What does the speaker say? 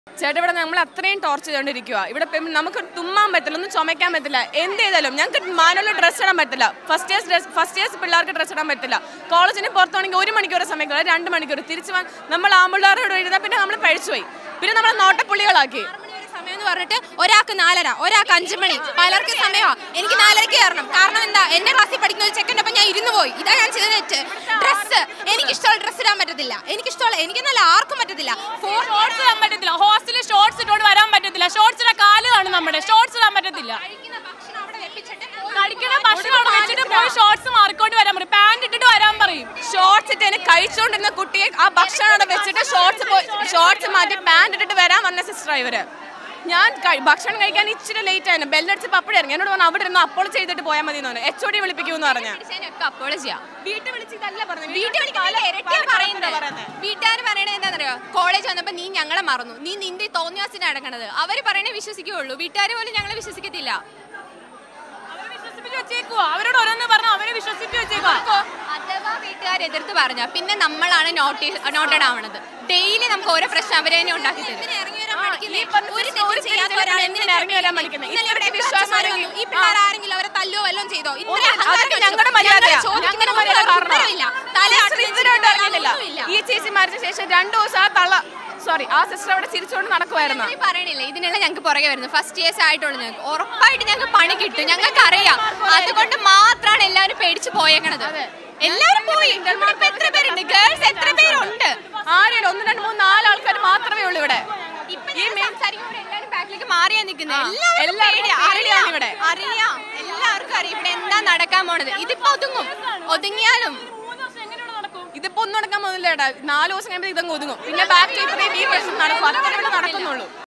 ചേട്ടാ ഇവിടെ നമ്മൾ അത്രയും ടോർച്ചർ ചെയ്തുകൊണ്ടിരിക്കുക ഇവിടെ ഇപ്പം നമുക്ക് തുമ്മാൻ പറ്റില്ല ഒന്നും ചുമയ്ക്കാൻ പറ്റില്ല എന്ത് ചെയ്താലും ഞങ്ങൾക്ക് മാനുള്ള ഡ്രസ്സ് ഇടാൻ പറ്റില്ല first years dress first years പിള്ളേർക്ക് ഡ്രസ്സ് ഇടാൻ പറ്റില്ല കോളേജിന് പുറത്താണെങ്കിൽ ഒരു മണിക്കൂർ സമയം കളയാം, രണ്ട് മണിക്കൂർ തിരിച്ച് വന്ന് നമ്മൾ ആമ്പിള്ളേരോട് എഴുതാൻ പിന്നെ നമ്മൾ പഴിച്ചുപോയി പിന്നെ നമ്മൾ നോട്ടപ്പുള്ളികളാക്കി ആറ് മണി വരെ സമയം എന്ന് പറഞ്ഞിട്ട് ഒരാൾക്ക് നാലര ഒരാൾക്ക് അഞ്ചു മണി പലർക്ക് സമയമാ എനിക്ക് നാലരക്ക് കയറണം കാരണം എന്താ എന്റെ ക്ലാസ്സിൽ പഠിക്കുന്ന ഒരു ചെക്കൻ്റെ ഒപ്പം ഞാൻ ഇരുന്ന് പോയി ഇതാ ഞാൻ ചെയ്ത തെറ്റ് ഡ്രസ്സ് എനിക്ക് ഇഷ്ടമുള്ള ഡ്രസ്സ് ഇടാൻ പറ്റത്തില്ല എനിക്ക് ഇഷ്ടമുള്ള എനിക്ക് നല്ല ആർക്കും പറ്റത്തില്ല ഫോർ ഷോർട്സ് ഇടാൻ പറ്റത്തില്ല ഹോസ്റ്റലിൽ ഷോർട്സ് ഇട്ടുകൊണ്ട് വരാൻ പറ്റത്തില്ല ഷോർട്സിന്റെ കാല് കാണും നമ്മുടെ ഷോർട്സ് ഇടാൻ പറ്റത്തില്ല കഴിക്കുന്ന ഭക്ഷണം അവിടെ വെപ്പിച്ചിട്ട് കഴിക്കണ ഭക്ഷണം അവിടെ വെച്ചിട്ട് പോയി ഷോർട്സ് മാറിക്കൊണ്ട് വരാൻ പറയും പാന്റ് ഇട്ടിട്ട് വരാൻ പറയും ഷോർട്സ് ഇട്ട് എനിക്ക് കഴിച്ചുകൊണ്ടിരുന്ന കുട്ടിയെ ആ ഭക്ഷണം അവിടെ വെച്ചിട്ട് ഷോർട്സ് ഷോർട്സ് മാറ്റി പാൻറ് ഇട്ടിട്ട് വരാൻ വന്ന സിസ്റ്റർ ഇവര് ഞാൻ കഴി- ഭക്ഷണം കഴിക്കാൻ ഇച്ചിരി ലേറ്റ് ആയിരുന്നു ബെല്ലടിച്ചപ്പോൾ അപ്പോഴേ ഇറങ്ങി എന്നോട് പറഞ്ഞു അവിടെ ഇരുന്ന് അപ്പോൾ ചെയ്തിട്ട് പോയാൽ മതി എന്ന് പറഞ്ഞു എച്ച് ഒ ഡി വിളിപ്പിക്കുമെന്ന് പറഞ്ഞു ഒക്കെ അപ്പോൾ ചെയ്യാം വീട്ടിൽ വിളിച്ച് ഇതല്ല പറഞ്ഞത് വീട്ടിൽ വിളിക്കുന്ന ഇരട്ടിയാ പറയുന്നത് വീട്ടുകാർ പറയണത് എന്താണെന്നറിയോ കോളേജ് വന്നപ്പോ നീ ഞങ്ങളെ മറന്നു നീ നിന്റെ തോന്നിയാസിനെ അടക്കണത് അവര് പറയണേ വിശ്വസിക്കുള്ളൂ വീട്ടുകാർ പോലും ഞങ്ങളെ വിശ്വസിക്കത്തില്ല അവരെ വിശ്വസിപ്പിച്ച് വെച്ചേക്കുവാ അവരോട് ഓരോന്ന് പറഞ്ഞു അവരെ വിശ്വസിപ്പിച്ച് വെച്ചേക്കുവാ അപ്പോ അഥവാ വീട്ടുകാർ എതിർത്ത് പറഞ്ഞ പിന്നെ നമ്മളാണ് നോട്ടീസ് നോട്ടഡ് ആവണത് ഡെയിലി നമുക്ക് ഓരോ പ്രശ്നം അവരെ തന്നെ ഉണ്ടാക്കി തരും ഒരു തെറ്റും ചെയ്യാത്ത ഒരാൾ എന്തിനാ ഇറങ്ങി വരാൻ പഠിക്കുന്നത് ഇന്നലെ ഇവിടെ ഇത്രയ്ക്ക് വിശ്വാസം വിശ്വാസം വന്നു. ഈ പിള്ളേർ ആരെങ്കിലും അവരെ തല്ലോ വല്ലതും ചെയ്തോ ഇന്നലെ ഒന്നും- അഹങ്കാരം അതൊക്കെ കാണിച്ചു. ഞങ്ങളുടെ മര്യാദയാ. ഞങ്ങളെ ചോദിക്കുന്നതിന് ഞങ്ങളുടെ മുമ്പ് മര്യാദ അവർക്ക് കാരണം. ഉത്തരവില്ല. തല സിസ്റ്റർ അടിച്ച് ഇതിനോട്ട് ഇറങ്ങിയില്ല ഒന്നുമില്ല. ഈ ചേച്ചി മരിച്ച ശേഷം രണ്ടു ദിവസം ആ തള്ള സോറി ആ സിസ്റ്റർ അവിടെ ചിരിച്ചുകൊണ്ട് നടക്കുമായിരുന്നു ഈ പറയണില്ല ഇതിനുള്ള ഞങ്ങൾക്ക് പുറകെ വരുന്നു ഫസ്റ്റ് ഇയേഴ്സ് ആയിട്ടുള്ളൂ ഞങ്ങൾക്ക് ഉറപ്പായിട്ട് ഞങ്ങൾക്ക് പണി കിട്ടും ഞങ്ങൾക്ക് അറിയാം അതുകൊണ്ട് മാത്രമാണ് എല്ലാവരും പേടിച്ച് പോയേക്കണത് എല്ലാവരും പോയി ഇവിടെ ഇപ്പൊ എത്ര പേരുണ്ട് ഗേൾസ് എത്ര പേരുണ്ട് ആരെയും ഒന്ന് രണ്ട് മൂന്ന് നാല് ആൾക്കാർ മാത്രമേ ഉള്ളൂ ഇവിടെ ഇപ്പൊ ഞാൻ സംസാരിക്കുമ്പോൾ എല്ലാവരും ബാക്കിലേക്ക് മാറിയാ നിൽക്കുന്നത് എല്ലാവർക്കും എല്ലാവർക്കും പേടിയാ. അറിയാം അറിയാം ഇവിടെ. അറിയാം എല്ലാവർക്കും അറിയാം ഇവിടെ എന്താ നടക്കാൻ പോണത് ഇതിപ്പോ ഒതുങ്ങും ഒതുങ്ങിയാലും മൂന്ന് ദിവസം എങ്ങനെയാണ് നടക്കും ഇതിപ്പോ ഒന്നും നടക്കാൻ പോകുന്നില്ല ഏട്ടാ നാല് ദിവസം കഴിയുമ്പോൾ ഇതങ്ങ് ഒതുങ്ങും പിന്നെ ബാക്കി ഇത്രയും ഈ പ്രശ്നം നടക്കും അത്ര ഇവിടെ നടക്കുന്നുണ്ട്